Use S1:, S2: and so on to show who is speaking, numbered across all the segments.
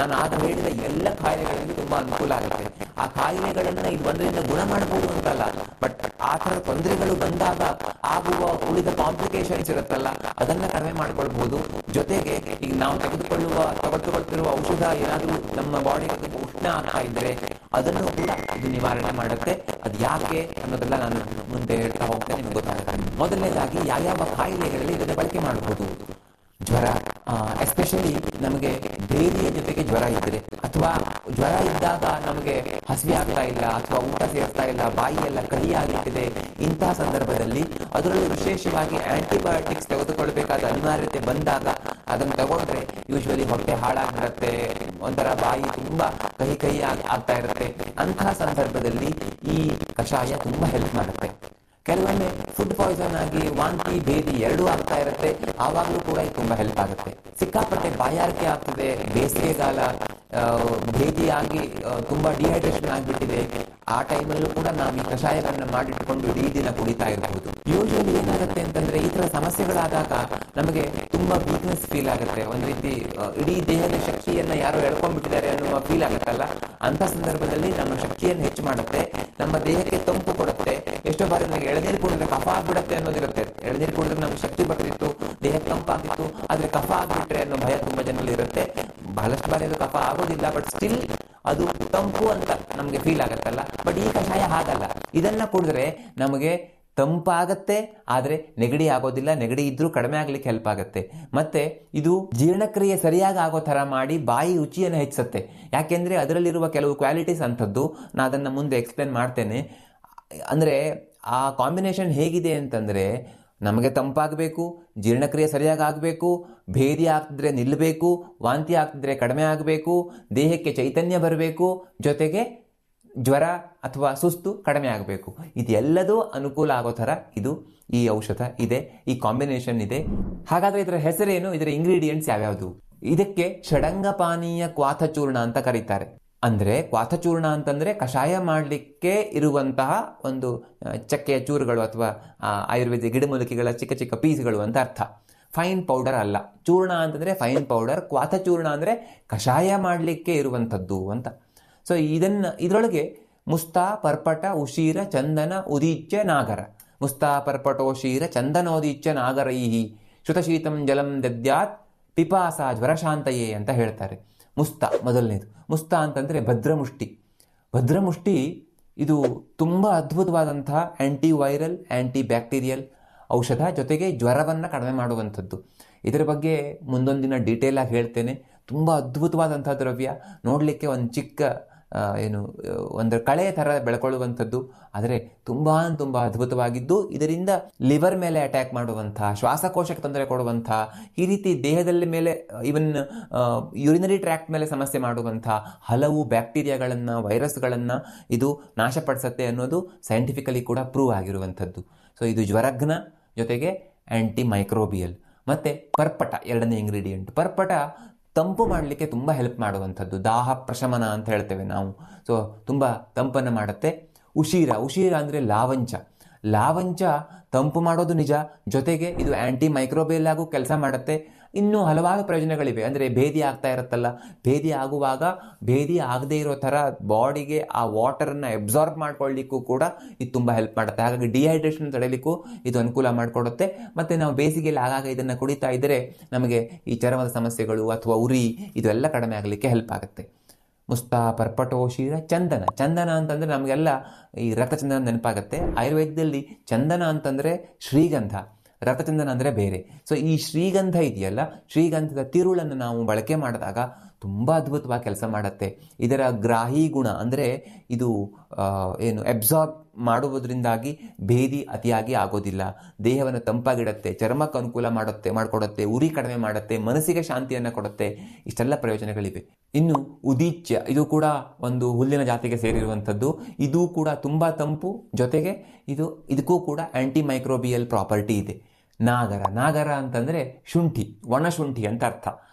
S1: ನಾನು ಆಗ ಹೇಳಿದ ಎಲ್ಲ ಕಾಯಿಲೆಗಳಲ್ಲಿ ತುಂಬಾ ಅನುಕೂಲ ಆಗುತ್ತೆ ಆ ಕಾಯಿಲೆಗಳನ್ನ ಇದು ಒಂದರಿಂದ ಗುಣ ಮಾಡಬಹುದು ಅಂತಲ್ಲ ಬಟ್ ಆ ಥರ ತೊಂದರೆಗಳು ಬಂದಾಗ ಆಗುವ ಉಳಿದ ಕಾಂಪ್ಲಿಕೇಶನ್ಸ್ ಇರುತ್ತಲ್ಲ ಅದನ್ನ ಕಡಿಮೆ ಮಾಡ್ಕೊಳ್ಬಹುದು ಜೊತೆಗೆ ಈಗ ನಾವು ತೆಗೆದುಕೊಳ್ಳುವ ತಗೊಳ್ತಿರುವ ಔಷಧ ಏನಾದರೂ ನಮ್ಮ ಬಾಡಿಗೆ ಉಷ್ಣ ಆಗ್ತಾ ಇದ್ರೆ ಅದನ್ನು ಕೂಡ ಇದು ನಿವಾರಣೆ ಮಾಡುತ್ತೆ ಅದು ಯಾಕೆ ಅನ್ನೋದೆಲ್ಲ ನಾನು ಮುಂದೆ ಹೇಳ್ತಾ ಹೋಗ್ತೇನೆ ನಿಮ್ಗೆ ಗೊತ್ತಾಗುತ್ತೆ ಮೊದಲನೇದಾಗಿ ಯಾವ್ಯಾವ ಕಾಯಿಲೆಗಳಲ್ಲಿ ಇದನ್ನು ಬಳಕೆ ಮಾಡಬಹುದು ಜ್ವರ ಎಸ್ಪೆಷಲಿ ನಮಗೆ ಬೇರೆಯ ಜೊತೆಗೆ ಜ್ವರ ಇದ್ರೆ ಅಥವಾ ಜ್ವರ ಇದ್ದಾಗ ನಮಗೆ ಹಸಿವೆ ಆಗ್ತಾ ಇಲ್ಲ ಅಥವಾ ಊಟ ಸೇರ್ತಾ ಇಲ್ಲ ಬಾಯಿ ಎಲ್ಲ ಕಹಿಯಾಗಿಟ್ಟಿದೆ ಇಂತಹ ಸಂದರ್ಭದಲ್ಲಿ ಅದರಲ್ಲೂ ವಿಶೇಷವಾಗಿ ಆಂಟಿಬಯೋಟಿಕ್ಸ್ ತೆಗೆದುಕೊಳ್ಬೇಕಾದ ಅನಿವಾರ್ಯತೆ ಬಂದಾಗ ಅದನ್ನು ತಗೊಂಡ್ರೆ ಯೂಶ್ವಲಿ ಹೊಟ್ಟೆ ಹಾಳಾಗಿರುತ್ತೆ ಒಂಥರ ಬಾಯಿ ತುಂಬಾ ಕಹಿ ಕಹಿ ಆಗ್- ಆಗ್ತಾ ಇರುತ್ತೆ ಅಂತಹ ಸಂದರ್ಭದಲ್ಲಿ ಈ ಕಷಾಯ ತುಂಬಾ ಹೆಲ್ಪ್ ಮಾಡುತ್ತೆ ಕೆಲವೊಮ್ಮೆ ಫುಡ್ ಪಾಯ್ಸನ್ ಆಗಿ ವಾಂತಿ ಭೇದಿ ಎರಡೂ ಆಗ್ತಾ ಇರುತ್ತೆ ಆವಾಗಲೂ ಕೂಡ ಇದು ತುಂಬಾ ಹೆಲ್ಪ್ ಆಗುತ್ತೆ ಸಿಕ್ಕಾಪಟ್ಟೆ ಬಾಯಾರಿಕೆ ಆಗ್ತದೆ ಬೇಸಿಗೆಗಾಲ ಆ, ಭೇದಿಯಾಗಿ ಆ, ತುಂಬಾ ಡಿಹೈಡ್ರೇಷನ್ ಆಗಿಬಿಟ್ಟಿದೆ ಆ ಟೈಮಲ್ಲೂ ಕೂಡ ನಾವು ಈ ಕಷಾಯಗಳನ್ನ ಮಾಡಿಟ್ಕೊಂಡು ಇಡೀ ದಿನ ಕುಡಿತಾ ಇರಬಹುದು ಯೂಶಲಿ ಏನಾಗುತ್ತೆ ಅಂತಂದ್ರೆ ಈ ತರ ಸಮಸ್ಯೆಗಳಾದಾಗ ನಮಗೆ ತುಂಬಾ ವೀಕ್ನೆಸ್ ಫೀಲ್ ಆಗುತ್ತೆ ಒಂದ್ ರೀತಿ ಆ, ಇಡೀ ದೇಹದ ಶಕ್ತಿಯನ್ನ ಯಾರೋ ಎಳ್ಕೊಂಡ್ಬಿಟ್ಟಿದ್ದಾರೆ ಅನ್ನುವ ಫೀಲ್ ಆಗುತ್ತಲ್ಲ ಅಂತ ಸಂದರ್ಭದಲ್ಲಿ ನಮ್ಮ ಶಕ್ತಿಯನ್ನು ಹೆಚ್ಚು ಮಾಡುತ್ತೆ ನಮ್ಮ ದೇಹಕ್ಕೆ ತಂಪು ಕೊಡುತ್ತೆ ಎಷ್ಟೋ ಬಾರಿ ನನಗೆ ಎಳನೀರು ಕುಡಿದ್ರೆ ಕಫ ಆಗ್ಬಿಡುತ್ತೆ ಅನ್ನೋದಿರುತ್ತೆ ಎಳನೀರು ಕುಡಿದ್ರೆ ನಮ್ಗೆ ಶಕ್ತಿ ಬರ್ತಿತ್ತು ದೇಹಕ್ಕೆ ತಂಪಾಗಿತ್ತು ಆದ್ರೆ ಕಫ ಆಗ್ಬಿಟ್ರೆ ಅನ್ನೋ ಭಯ ತುಂಬಾ ಜನರಲ್ಲಿ ಇರುತ್ತೆ ಬಹಳಷ್ಟು ಬಾರಿ ಅದು ಕಫ ಆಗೋದಿಲ್ಲ ಬಟ್ ಸ್ಟಿಲ್ ಅದು ತಂಪು ಅಂತ ನಮ್ಗೆ ಫೀಲ್ ಆಗತ್ತಲ್ಲ ಬಟ್ ಈ ಕಷಾಯ ಹಾಗಲ್ಲ ಇದನ್ನ ಕುಡಿದ್ರೆ ನಮಗೆ ತಂಪಾಗತ್ತೆ ಆದ್ರೆ ನೆಗಡಿ ಆಗೋದಿಲ್ಲ ನೆಗಡಿ ಇದ್ರೂ ಕಡಿಮೆ ಆಗ್ಲಿಕ್ಕೆ ಹೆಲ್ಪ್ ಆಗುತ್ತೆ ಮತ್ತೆ ಇದು ಜೀರ್ಣಕ್ರಿಯೆ ಸರಿಯಾಗಿ ಆಗೋ ತರ ಮಾಡಿ ಬಾಯಿ ರುಚಿಯನ್ನು ಹೆಚ್ಚಿಸುತ್ತೆ ಯಾಕೆಂದ್ರೆ ಅದರಲ್ಲಿರುವ ಕೆಲವು ಕ್ವಾಲಿಟೀಸ್ ಅಂಥದ್ದು ನಾ ಅದನ್ನ ಮುಂದೆ ಎಕ್ಸ್ಪ್ಲೇನ್ ಮಾಡ್ತೇನೆ ಅಂದ್ರೆ ಆ ಕಾಂಬಿನೇಷನ್ ಹೇಗಿದೆ ಅಂತಂದ್ರೆ ನಮಗೆ ತಂಪಾಗಬೇಕು ಜೀರ್ಣಕ್ರಿಯೆ ಸರಿಯಾಗಿ ಆಗಬೇಕು ಭೇದಿ ಆಗ್ತಿದ್ರೆ ನಿಲ್ಲಬೇಕು ವಾಂತಿ ಆಗ್ತಿದ್ರೆ ಕಡಿಮೆ ಆಗಬೇಕು ದೇಹಕ್ಕೆ ಚೈತನ್ಯ ಬರಬೇಕು ಜೊತೆಗೆ ಜ್ವರ ಅಥವಾ ಸುಸ್ತು ಕಡಿಮೆ ಆಗಬೇಕು ಇದೆಲ್ಲದೂ ಅನುಕೂಲ ಆಗೋ ಥರ ಇದು ಈ ಔಷಧ ಇದೆ ಈ ಕಾಂಬಿನೇಷನ್ ಇದೆ ಹಾಗಾದ್ರೆ ಇದರ ಹೆಸರೇನು ಇದರ ಇಂಗ್ರೀಡಿಯೆಂಟ್ಸ್ ಯಾವ್ಯಾವುದು ಇದಕ್ಕೆ ಷಡಂಗಪಾನೀಯ ಕ್ವಾಥಚೂರ್ಣ ಅಂತ ಕರೀತಾರೆ ಅಂದ್ರೆ ಕ್ವಾಥಚೂರ್ಣ ಅಂತಂದ್ರೆ ಕಷಾಯ ಮಾಡಲಿಕ್ಕೆ ಇರುವಂತಹ ಒಂದು ಆ, ಚಕ್ಕೆಯ ಚೂರುಗಳು ಅಥವಾ ಆ, ಆಯುರ್ವೇದ ಗಿಡಮೂಲಿಕೆಗಳ ಚಿಕ್ಕ ಚಿಕ್ಕ ಪೀಸ್ಗಳು ಅಂತ ಅರ್ಥ ಫೈನ್ ಪೌಡರ್ ಅಲ್ಲ ಚೂರ್ಣ ಅಂತಂದ್ರೆ ಫೈನ್ ಪೌಡರ್ ಕ್ವಾಥಚೂರ್ಣ ಅಂದ್ರೆ ಕಷಾಯ ಮಾಡಲಿಕ್ಕೆ ಇರುವಂಥದ್ದು ಅಂತ ಸೊ ಇದನ್ನ ಇದರೊಳಗೆ ಮುಸ್ತಾ ಪರ್ಪಟ ಉಶೀರ ಚಂದನ ಉದೀಚ್ಯ ನಾಗರ ಮುಸ್ತಾ ಪರ್ಪಟೋಶೀರ ಚಂದನೋದೀಚ್ಯ ನಾಗರೈಹಿ ಶ್ರುತಶೀತಂ ಜಲಂ ದದ್ಯಾತ್ ಪಿಪಾಸ ಜ್ವರಶಾಂತಯೇ ಅಂತ ಹೇಳ್ತಾರೆ ಮುಸ್ತಾ ಮೊದಲನೇದು ಮುಸ್ತಾ ಅಂತಂದ್ರೆ ಭದ್ರಮುಷ್ಟಿ ಭದ್ರಮುಷ್ಟಿ ಇದು ತುಂಬ ಅದ್ಭುತವಾದಂತಹ ಆಂಟಿ ವೈರಲ್ ಆಂಟಿ ಬ್ಯಾಕ್ಟೀರಿಯಲ್ ಔಷಧ ಜೊತೆಗೆ ಜ್ವರವನ್ನು ಕಡಿಮೆ ಮಾಡುವಂಥದ್ದು ಇದರ ಬಗ್ಗೆ ಮುಂದೊಂದಿನ ಡೀಟೇಲ್ ಆಗಿ ಹೇಳ್ತೇನೆ ತುಂಬ ಅದ್ಭುತವಾದಂತಹ ದ್ರವ್ಯ ನೋಡಲಿಕ್ಕೆ ಒಂದು ಚಿಕ್ಕ ಆ, ಏನು ಆ, ಒಂದು ಕಳೆ ಥರ ಬೆಳ್ಕೊಳ್ಳುವಂಥದ್ದು ಆದರೆ ತುಂಬ ತುಂಬ ಅದ್ಭುತವಾಗಿದ್ದು ಇದರಿಂದ ಲಿವರ್ ಮೇಲೆ ಅಟ್ಯಾಕ್ ಮಾಡುವಂತಹ ಶ್ವಾಸಕೋಶಕ್ಕೆ ತೊಂದರೆ ಕೊಡುವಂತಹ ಈ ರೀತಿ ದೇಹದಲ್ಲಿ ಮೇಲೆ ಇವನ್ ಯುರಿನರಿ ಟ್ರ್ಯಾಕ್ಟ್ ಮೇಲೆ ಸಮಸ್ಯೆ ಮಾಡುವಂತಹ ಹಲವು ಬ್ಯಾಕ್ಟೀರಿಯಾಗಳನ್ನು ವೈರಸ್ಗಳನ್ನು ಇದು ನಾಶಪಡಿಸುತ್ತೆ ಅನ್ನೋದು ಸೈಂಟಿಫಿಕಲಿ ಕೂಡ ಪ್ರೂವ್ ಆಗಿರುವಂಥದ್ದು ಸೊ ಇದು ಜ್ವರಘ್ನ ಜೊತೆಗೆ ಆಂಟಿ ಮೈಕ್ರೋಬಿಯಲ್ ಮತ್ತೆ ಪರ್ಪಟ ಎರಡನೇ ಇಂಗ್ರೀಡಿಯೆಂಟ್ ಪರ್ಪಟ ತಂಪು ಮಾಡಲಿಕ್ಕೆ ತುಂಬ ಹೆಲ್ಪ್ ಮಾಡುವಂಥದ್ದು ದಾಹ ಪ್ರಶಮನ ಅಂತ ಹೇಳ್ತೇವೆ ನಾವು ಸೊ ತುಂಬ ತಂಪನ್ನು ಮಾಡುತ್ತೆ ಉಶೀರ ಉಶೀರ ಅಂದರೆ ಲಾವಂಚ ಲಾವಂಚ ತಂಪು ಮಾಡೋದು ನಿಜ ಜೊತೆಗೆ ಇದು ಆಂಟಿ ಮೈಕ್ರೋಬಿಯಲ್ ಆಗು ಕೆಲಸ ಮಾಡುತ್ತೆ ಇನ್ನೂ ಹಲವಾರು ಪ್ರಯೋಜನಗಳಿವೆ ಅಂದರೆ ಭೇದಿ ಆಗ್ತಾ ಇರುತ್ತಲ್ಲ ಭೇದಿ ಆಗುವಾಗ ಭೇದಿ ಆಗದೇ ಇರೋ ಥರ ಬಾಡಿಗೆ ಆ ವಾಟರನ್ನು ಅಬ್ಸಾರ್ಬ್ ಮಾಡ್ಕೊಳ್ಳಿಕ್ಕೂ ಕೂಡ ಇದು ತುಂಬ ಹೆಲ್ಪ್ ಮಾಡುತ್ತೆ ಹಾಗಾಗಿ ಡಿಹೈಡ್ರೇಷನ್ ತಡೆಯಲಿಕ್ಕೂ ಇದು ಅನುಕೂಲ ಮಾಡಿಕೊಡುತ್ತೆ ಮತ್ತು ನಾವು ಬೇಸಿಗೆಯಲ್ಲಿ ಆಗಾಗ ಇದನ್ನು ಕುಡಿತಾ ಇದ್ದರೆ ನಮಗೆ ಈ ಚರ್ಮದ ಸಮಸ್ಯೆಗಳು ಅಥವಾ ಉರಿ ಇದೆಲ್ಲ ಕಡಿಮೆ ಆಗಲಿಕ್ಕೆ ಹೆಲ್ಪ್ ಆಗುತ್ತೆ ಮುಸ್ತಾ ಪರ್ಪಟೋಶೀರ ಚಂದನ ಚಂದನ ಅಂತಂದ್ರೆ ನಮಗೆಲ್ಲ ಈ ರಕ್ತಚಂದನ ನೆನಪಾಗುತ್ತೆ ಆಯುರ್ವೇದದಲ್ಲಿ ಚಂದನ ಅಂತಂದ್ರೆ ಶ್ರೀಗಂಧ ರಕ್ತಚಂದನ ಅಂದ್ರೆ ಬೇರೆ ಸೊ ಈ ಶ್ರೀಗಂಧ ಇದೆಯಲ್ಲ ಶ್ರೀಗಂಧದ ತಿರುಳನ್ನು ನಾವು ಬಳಕೆ ಮಾಡಿದಾಗ ತುಂಬಾ ಅದ್ಭುತವಾಗಿ ಕೆಲಸ ಮಾಡುತ್ತೆ ಇದರ ಗ್ರಾಹಿ ಗುಣ ಅಂದ್ರೆ ಇದು ಆ, ಏನು ಅಬ್ಸಾರ್ಬ್ ಮಾಡುವುದರಿಂದಾಗಿ ಭೇದಿ ಅತಿಯಾಗಿ ಆಗೋದಿಲ್ಲ ದೇಹವನ್ನು ತಂಪಾಗಿಡುತ್ತೆ ಚರ್ಮಕ್ಕೆ ಅನುಕೂಲ ಮಾಡುತ್ತೆ ಮಾಡಿಕೊಡುತ್ತೆ ಉರಿ ಕಡಿಮೆ ಮಾಡುತ್ತೆ ಮನಸ್ಸಿಗೆ ಶಾಂತಿಯನ್ನು ಕೊಡುತ್ತೆ ಇಷ್ಟೆಲ್ಲ ಪ್ರಯೋಜನಗಳಿವೆ ಇನ್ನು ಉದೀಚ್ಯ ಇದು ಕೂಡ ಒಂದು ಹುಲ್ಲಿನ ಜಾತಿಗೆ ಸೇರಿರುವಂಥದ್ದು ಇದು ಕೂಡ ತುಂಬಾ ತಂಪು ಜೊತೆಗೆ ಇದು ಇದಕ್ಕೂ ಕೂಡ ಆಂಟಿ ಮೈಕ್ರೋಬಿಯಲ್ ಪ್ರಾಪರ್ಟಿ ಇದೆ ನಾಗರ ನಾಗರ ಅಂತಂದ್ರೆ ಶುಂಠಿ ಒಣ ಶುಂಠಿ ಅಂತ ಅರ್ಥ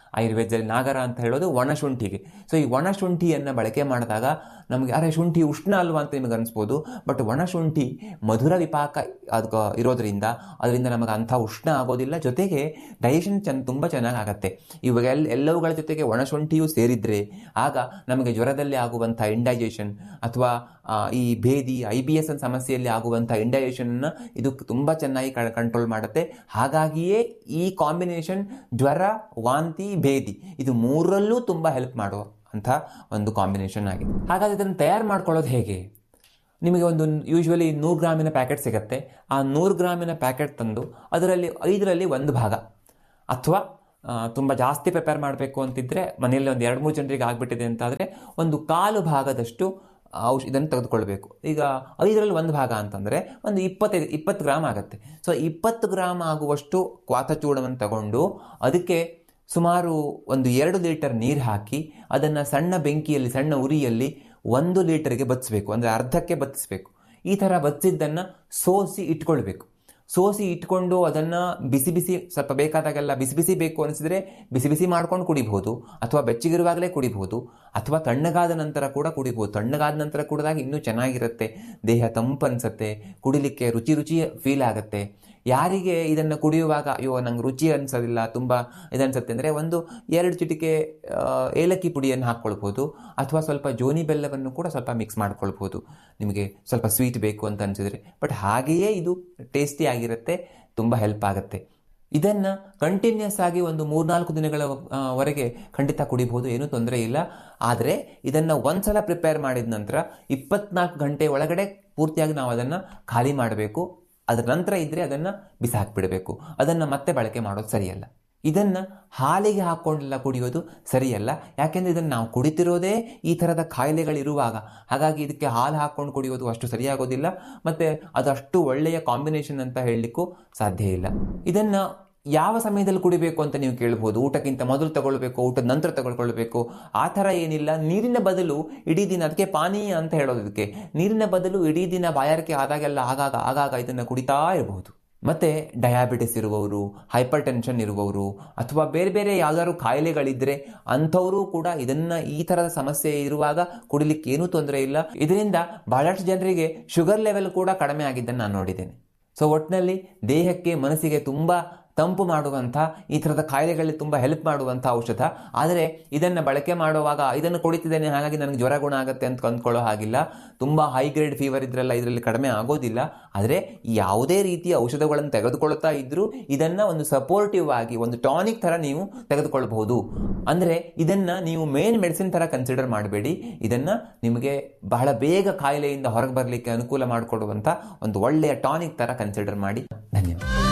S1: ಆಯುರ್ವೇದದಲ್ಲಿ ನಾಗರ ಅಂತ ಹೇಳೋದು ಒಣಶುಂಠಿಗೆ ಸೊ ಈ ಒಣಶುಂಠಿಯನ್ನು ಬಳಕೆ ಮಾಡಿದಾಗ ನಮಗೆ ಅರೆ ಶುಂಠಿ ಉಷ್ಣ ಅಲ್ವಾ ಅಂತ ನಿಮಗೆ ಅನಿಸ್ಬೋದು ಬಟ್ ಒಣಶುಂಠಿ ಮಧುರ ವಿಪಾಕ ಅದಕ್ಕೆ ಇರೋದ್ರಿಂದ ಅದರಿಂದ ನಮಗೆ ಅಂಥ ಉಷ್ಣ ಆಗೋದಿಲ್ಲ ಜೊತೆಗೆ ಡೈಜೆಷನ್ ಚೆನ್ನ ತುಂಬ ಚೆನ್ನಾಗಿ ಆಗುತ್ತೆ ಇವಾಗ ಎಲ್ಲ ಎಲ್ಲವುಗಳ ಜೊತೆಗೆ ಒಣಶುಂಠಿಯೂ ಸೇರಿದರೆ ಆಗ ನಮಗೆ ಜ್ವರದಲ್ಲಿ ಆಗುವಂಥ ಇಂಡೈಜೆಷನ್ ಅಥವಾ ಈ ಭೇದಿ ಐ ಬಿ ಎಸ್ ಸಮಸ್ಯೆಯಲ್ಲಿ ಆಗುವಂಥ ಇಂಡೈಜೆಷನ್ನ ಇದು ತುಂಬ ಚೆನ್ನಾಗಿ ಕಂಟ್ರೋಲ್ ಮಾಡುತ್ತೆ ಹಾಗಾಗಿಯೇ ಈ ಕಾಂಬಿನೇಷನ್ ಜ್ವರ ವಾಂತಿ ಭೇದಿ ಇದು ಮೂರಲ್ಲೂ ತುಂಬ ಹೆಲ್ಪ್ ಮಾಡುವ ಅಂಥ ಒಂದು ಕಾಂಬಿನೇಷನ್ ಆಗಿದೆ ಹಾಗಾದರೆ ಇದನ್ನು ತಯಾರು ಮಾಡ್ಕೊಳ್ಳೋದು ಹೇಗೆ ನಿಮಗೆ ಒಂದು ಯೂಶ್ವಲಿ ನೂರು ಗ್ರಾಮಿನ ಪ್ಯಾಕೆಟ್ ಸಿಗುತ್ತೆ ಆ ನೂರು ಗ್ರಾಮಿನ ಪ್ಯಾಕೆಟ್ ತಂದು ಅದರಲ್ಲಿ ಐದರಲ್ಲಿ ಒಂದು ಭಾಗ ಅಥವಾ ತುಂಬ ಜಾಸ್ತಿ ಪ್ರಿಪೇರ್ ಮಾಡಬೇಕು ಅಂತಿದ್ದರೆ ಮನೆಯಲ್ಲಿ ಒಂದು ಎರಡು ಮೂರು ಜನರಿಗೆ ಆಗಿಬಿಟ್ಟಿದೆ ಅಂತಾದರೆ ಒಂದು ಕಾಲು ಭಾಗದಷ್ಟು ಔಷ ಇದನ್ನು ತೆಗೆದುಕೊಳ್ಬೇಕು ಈಗ ಐದರಲ್ಲಿ ಒಂದು ಭಾಗ ಅಂತಂದರೆ ಒಂದು ಇಪ್ಪತ್ತೈದು ಇಪ್ಪತ್ತು ಗ್ರಾಮ್ ಆಗುತ್ತೆ ಸೊ ಇಪ್ಪತ್ತು ಗ್ರಾಮ್ ಆಗುವಷ್ಟು ಕ್ವಾಥಚೂರ್ಣವನ್ನು ತಗೊಂಡು ಅದಕ್ಕೆ ಸುಮಾರು ಒಂದು ಎರಡು ಲೀಟರ್ ನೀರು ಹಾಕಿ ಅದನ್ನು ಸಣ್ಣ ಬೆಂಕಿಯಲ್ಲಿ ಸಣ್ಣ ಉರಿಯಲ್ಲಿ ಒಂದು ಲೀಟರ್ಗೆ ಬತ್ತಿಸ್ಬೇಕು ಅಂದರೆ ಅರ್ಧಕ್ಕೆ ಬತ್ತಿಸ್ಬೇಕು ಈ ಥರ ಬತ್ತಿದ್ದನ್ನು ಸೋಸಿ ಇಟ್ಕೊಳ್ಬೇಕು ಸೋಸಿ ಇಟ್ಕೊಂಡು ಅದನ್ನು ಬಿಸಿ ಬಿಸಿ ಸ್ವಲ್ಪ ಬೇಕಾದಾಗೆಲ್ಲ ಬಿಸಿ ಬಿಸಿ ಬೇಕು ಅನಿಸಿದ್ರೆ ಬಿಸಿ ಬಿಸಿ ಮಾಡ್ಕೊಂಡು ಕುಡಿಬಹುದು ಅಥವಾ ಬೆಚ್ಚಗಿರುವಾಗಲೇ ಕುಡಿಬಹುದು ಅಥವಾ ತಣ್ಣಗಾದ ನಂತರ ಕೂಡ ಕುಡಿಬಹುದು ತಣ್ಣಗಾದ ನಂತರ ಕುಡಿದಾಗ ಇನ್ನೂ ಚೆನ್ನಾಗಿರುತ್ತೆ ದೇಹ ತಂಪು ಅನಿಸುತ್ತೆ ಕುಡಿಲಿಕ್ಕೆ ರುಚಿ ರುಚಿ ಫೀಲ್ ಆಗುತ್ತೆ ಯಾರಿಗೆ ಇದನ್ನು ಕುಡಿಯುವಾಗ ಅಯ್ಯೋ ನಂಗೆ ರುಚಿ ಅನಿಸೋದಿಲ್ಲ ತುಂಬ ಇದನ್ಸುತ್ತೆ ಅಂದರೆ ಒಂದು ಎರಡು ಚಿಟಿಕೆ ಏಲಕ್ಕಿ ಪುಡಿಯನ್ನು ಹಾಕ್ಕೊಳ್ಬೋದು ಅಥವಾ ಸ್ವಲ್ಪ ಜೋನಿ ಬೆಲ್ಲವನ್ನು ಕೂಡ ಸ್ವಲ್ಪ ಮಿಕ್ಸ್ ಮಾಡ್ಕೊಳ್ಬೋದು ನಿಮಗೆ ಸ್ವಲ್ಪ ಸ್ವೀಟ್ ಬೇಕು ಅಂತ ಅನಿಸಿದ್ರೆ ಬಟ್ ಹಾಗೆಯೇ ಇದು ಟೇಸ್ಟಿ ಆಗಿರುತ್ತೆ ತುಂಬ ಹೆಲ್ಪ್ ಆಗುತ್ತೆ ಇದನ್ನು ಕಂಟಿನ್ಯೂಸ್ ಆಗಿ ಒಂದು ಮೂರ್ನಾಲ್ಕು ದಿನಗಳ ವರೆಗೆ ಖಂಡಿತ ಕುಡಿಬಹುದು ಏನೂ ತೊಂದರೆ ಇಲ್ಲ ಆದರೆ ಇದನ್ನು ಒಂದ್ಸಲ ಪ್ರಿಪೇರ್ ಮಾಡಿದ ನಂತರ ಇಪ್ಪತ್ನಾಲ್ಕು ಗಂಟೆ ಒಳಗಡೆ ಪೂರ್ತಿಯಾಗಿ ನಾವು ಅದನ್ನು ಖಾಲಿ ಮಾಡಬೇಕು ಅದರ ನಂತರ ಇದ್ದರೆ ಅದನ್ನು ಬಿಸಾಕ್ಬಿಡಬೇಕು ಅದನ್ನು ಮತ್ತೆ ಬಳಕೆ ಮಾಡೋದು ಸರಿಯಲ್ಲ ಇದನ್ನು ಹಾಲಿಗೆ ಹಾಕ್ಕೊಂಡೆಲ್ಲ ಕುಡಿಯೋದು ಸರಿಯಲ್ಲ ಯಾಕೆಂದರೆ ಇದನ್ನು ನಾವು ಕುಡಿತಿರೋದೇ ಈ ಥರದ ಕಾಯಿಲೆಗಳಿರುವಾಗ ಹಾಗಾಗಿ ಇದಕ್ಕೆ ಹಾಲು ಹಾಕ್ಕೊಂಡು ಕುಡಿಯೋದು ಅಷ್ಟು ಸರಿಯಾಗೋದಿಲ್ಲ ಮತ್ತು ಅದು ಅಷ್ಟು ಒಳ್ಳೆಯ ಕಾಂಬಿನೇಷನ್ ಅಂತ ಹೇಳಲಿಕ್ಕೂ ಸಾಧ್ಯ ಇಲ್ಲ ಇದನ್ನು ಯಾವ ಸಮಯದಲ್ಲಿ ಕುಡಿಬೇಕು ಅಂತ ನೀವು ಕೇಳ್ಬೋದು ಊಟಕ್ಕಿಂತ ಮೊದಲು ತಗೊಳ್ಬೇಕು ಊಟದ ನಂತರ ತಗೊಳ್ಕೊಳ್ಬೇಕು ಆ ಥರ ಏನಿಲ್ಲ ನೀರಿನ ಬದಲು ಇಡೀ ದಿನ ಅದಕ್ಕೆ ಪಾನೀಯ ಅಂತ ಹೇಳೋದು ಇದಕ್ಕೆ ನೀರಿನ ಬದಲು ಇಡೀ ದಿನ ಬಾಯಾರಿಕೆ ಆದಾಗೆಲ್ಲ ಆಗಾಗ ಆಗಾಗ ಇದನ್ನು ಕುಡಿತಾ ಇರಬಹುದು ಮತ್ತು ಡಯಾಬಿಟಿಸ್ ಇರುವವರು ಹೈಪರ್ ಟೆನ್ಷನ್ ಇರುವವರು ಅಥವಾ ಬೇರೆ ಬೇರೆ ಯಾವ್ದಾದ್ರು ಕಾಯಿಲೆಗಳಿದ್ದರೆ ಅಂಥವರು ಕೂಡ ಇದನ್ನು ಈ ಥರದ ಸಮಸ್ಯೆ ಇರುವಾಗ ಕುಡಿಲಿಕ್ಕೆ ಏನೂ ತೊಂದರೆ ಇಲ್ಲ ಇದರಿಂದ ಬಹಳಷ್ಟು ಜನರಿಗೆ ಶುಗರ್ ಲೆವೆಲ್ ಕೂಡ ಕಡಿಮೆ ಆಗಿದ್ದನ್ನು ನಾನು ನೋಡಿದ್ದೇನೆ ಸೊ ಒಟ್ಟಿನಲ್ಲಿ ದೇಹಕ್ಕೆ ಮನಸ್ಸಿಗೆ ತುಂಬ ತಂಪು ಮಾಡುವಂಥ ಈ ಥರದ ಕಾಯಿಲೆಗಳಲ್ಲಿ ತುಂಬ ಹೆಲ್ಪ್ ಮಾಡುವಂಥ ಔಷಧ ಆದರೆ ಇದನ್ನು ಬಳಕೆ ಮಾಡುವಾಗ ಇದನ್ನು ಕುಡಿತಿದ್ದೇನೆ ಹಾಗಾಗಿ ನನಗೆ ಜ್ವರ ಗುಣ ಆಗುತ್ತೆ ಅಂತ ಅಂದ್ಕೊಳ್ಳೋ ಹಾಗಿಲ್ಲ ತುಂಬ ಹೈ ಗ್ರೇಡ್ ಫೀವರ್ ಇದ್ರೆಲ್ಲ ಇದರಲ್ಲಿ ಕಡಿಮೆ ಆಗೋದಿಲ್ಲ ಆದರೆ ಯಾವುದೇ ರೀತಿಯ ಔಷಧಗಳನ್ನು ತೆಗೆದುಕೊಳ್ತಾ ಇದ್ದರೂ ಇದನ್ನು ಒಂದು ಸಪೋರ್ಟಿವ್ ಆಗಿ ಒಂದು ಟಾನಿಕ್ ಥರ ನೀವು ತೆಗೆದುಕೊಳ್ಬಹುದು ಅಂದರೆ ಇದನ್ನು ನೀವು ಮೇನ್ ಮೆಡಿಸಿನ್ ಥರ ಕನ್ಸಿಡರ್ ಮಾಡಬೇಡಿ ಇದನ್ನು ನಿಮಗೆ ಬಹಳ ಬೇಗ ಕಾಯಿಲೆಯಿಂದ ಹೊರಗೆ ಬರಲಿಕ್ಕೆ ಅನುಕೂಲ ಮಾಡಿಕೊಡುವಂಥ ಒಂದು ಒಳ್ಳೆಯ ಟಾನಿಕ್ ಥರ ಕನ್ಸಿಡರ್ ಮಾಡಿ ಧನ್ಯವಾದ